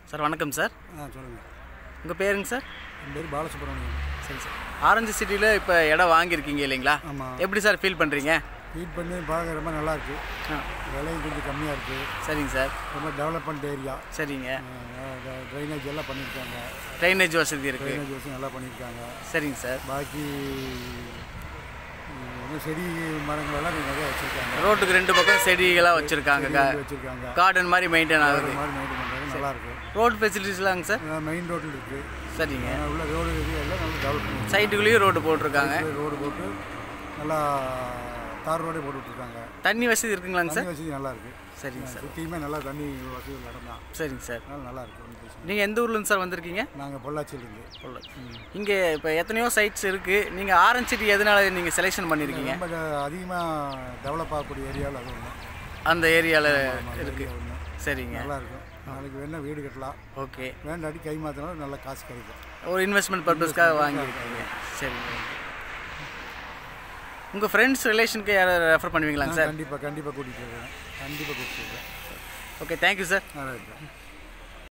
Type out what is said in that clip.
sir வணக்கம் sir ஆ சொல்லுங்கள் உங்கள் பேருங்க சார் என் பேர் பாலசுப்ரமணியம் சரி சார் ஆரஞ்சு சிட்டியில் இப்போ இடம் வாங்கியிருக்கீங்க இல்லைங்களா ஆமாம் எப்படி சார் ஃபீல் பண்ணுறீங்க ஃபீட் பண்ணி பார்க்க ரொம்ப நல்லா இருக்கு ஆ விலையும் கொஞ்சம் கம்மியாக இருக்குது சரிங்க சார் ரொம்ப டெவலப்மெண்ட் ஏரியா சரிங்க ட்ரைனேஜ் எல்லாம் பண்ணியிருக்காங்க ட்ரைனேஜ் வசதி இருக்குது ட்ரைனேஜ் வசதி நல்லா பண்ணியிருக்காங்க சரிங்க சார் பாக்கி ம், இன்னும் செடி மரங்கள் எல்லாம் நிறைய வச்சுருக்காங்க ரோட்டுக்கு ரெண்டு பக்கம் செடிகளாக வச்சுருக்காங்க வச்சுருக்காங்க கார்டன் மாதிரி மெயின்டைன் ஆகுது மாதிரி மெயின்டைன் பண்ணுறது நல்லா இருக்கு ரோடு ஃபெசிலிட்டிஸ்லாங்க சார் மெயின் ரோட்டில் இருக்குது சரிங்க உள்ள ரோடு எல்லாம் நல்லா டெவலப் பண்ணி சைட்டுக்குள்ளேயும் ரோடு போட்டிருக்காங்க ரோடு போட்டு நல்லா தார் ரோடே போட்டு விட்ருக்காங்க தண்ணி வசதி இருக்குங்களாங்க சார் தண்ணி வசதி நல்லா இருக்கு சரிங்க சார் சுற்றியுமே நல்லா தண்ணி வசதி இடம் தான் சரிங்க சார் அதனால நல்லா இருக்கு ஒண்ணும் பிரச்சனை நீங்கள் எந்த ஊர்லேருந்து சார் வந்திருக்கீங்க நாங்கள் பொள்ளாச்சியிலேருந்து இங்கே இப்போ எத்தனையோ சைட்ஸ் இருக்குது நீங்கள் ஆரஞ்சு சிட்டி எதனால நீங்கள் செலெக்ஷன் பண்ணியிருக்கீங்க ரொம்ப அதிகமாக டெவலப் ஆகக்கூடிய ஏரியாவில் அது ஒன்று அந்த ஏரியாவில் இருக்குது ஒன்று சரிங்க நல்லா இருக்கும் நாளைக்கு வேணால் வீடு கட்டலாம் ஓகே வேண்டாட்டி கை மாற்றினாலும் நல்ல காசு கிடைக்கும் ஒரு இன்வெஸ்ட்மெண்ட் பர்பஸ்க்காக வாங்கியிருக்கீங்க சரிங்க உங்கள் ஃப்ரெண்ட்ஸ் ரிலேஷனுக்கு யாரை ரெஃபர் பண்ணுவீங்களாங்க சார் கண்டிப்பாக கண்டிப்பாக கூட்டிகிட்டு வருவேன் கண்டிப்பாக கூட்டிகிட்டு வருவேன் ஓகே தேங்க்யூ சார் நல்லா இருக்கும்